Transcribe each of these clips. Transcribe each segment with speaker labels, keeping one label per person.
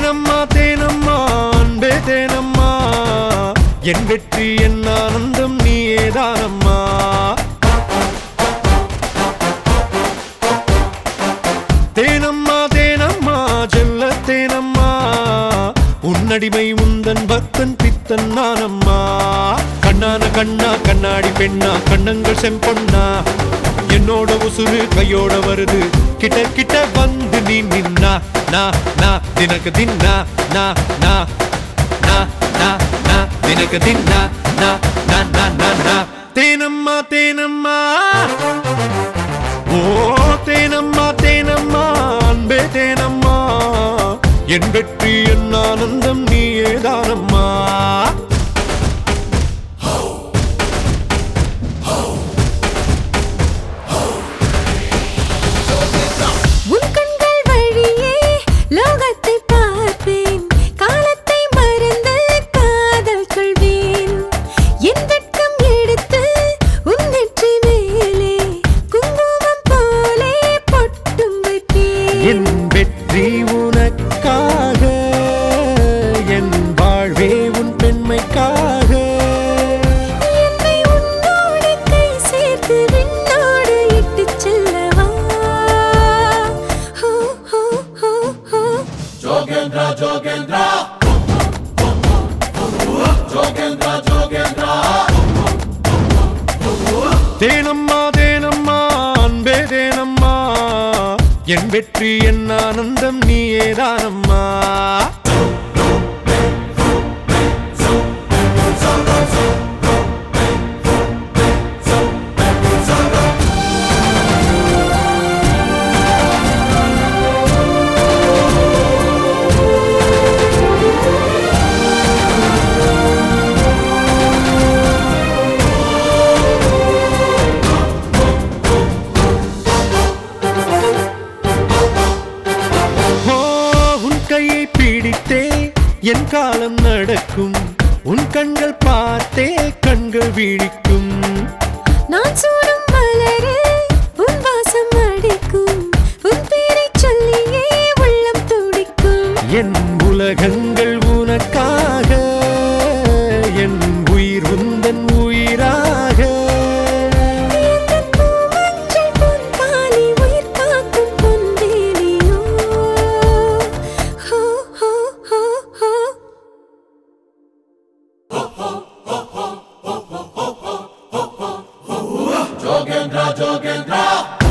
Speaker 1: தேனம்மா தேனம்மா அன்பே தேனம்மா என் வெற்றி என் ஆனந்தம் நீயேதானம்மா தேனம்மா தேனம்மா செல்ல தேனம்மா உன்னடிமை உந்தன் பக்தன் பித்தன் நானம்மா கண்ணான கண்ணா கண்ணாடி பெண்ணா கண்ணங்கள் செம்பொண்ணா என்னோட உசுறு கையோட வருது கிட்ட கிட்ட வந்து நீ நின்னா நா நா தினக்கு தின்னா நா நா நா நா நா தினக்கு தின்னா நா நா நா நா நா தேனம்மா தேனம்மா ஓ தேனம்மா தேனம்மா அன்பே தேனம்மா என் வெற்றி என் ஆனந்தம் நீயேதானம்மா
Speaker 2: உன் கண்கள் வழியே லோகத்தை பார்ப்பேன் காலத்தை மறந்து காதல் சொல்வேன் என் வெட்கம் எடுத்து உன் நெற்றி மேலே குங்குமம் போலே பொட்டும் வைப்பேன்
Speaker 1: என் வெற்றி உனக்காக என் வாழ்வே உன் பெண்மைக்காக
Speaker 2: என்னை உன்னோடு கை சேர்த்து விண்ணோடு இட்டுச் செல்லவா ஹோ ஹோ ஹோ ஹோ
Speaker 3: Jogendra, Jogendra. Jogendra, Jogendra.
Speaker 1: தேனம்மா தேனம்மா அன்பே தேனம்மா என் வெற்றி என் ஆனந்தம் நீயேதானம்மா ஓ உன் கையை பிடித்தே என் காலம் நடக்கும் உன் கண்கள் பார்த்தே கண்கள் விழிக்கும்
Speaker 2: நான் சூடும் மலரே உன் வாசம் அடிக்கும் உன் பேரைச் சொல்லியே உள்ளம் துடிக்கும்
Speaker 1: என் உலகங்கள் உனக்காக என் உயிர் உந்தன் உயிராக
Speaker 2: எந்தன் பூமஞ்சள் பொன்தாலி உயிர் காக்கும் பொன்வேலியோ ஹோ ஹோ ஹோ ஹோ
Speaker 3: Jogendra, Jogendra.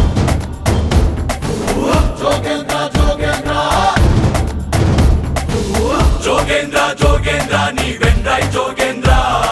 Speaker 3: Jogendra, Jogendra.
Speaker 4: ஜோகேந்திரா ஜோகேந்திரா நீ வென்றாய் ஜோகேந்திரா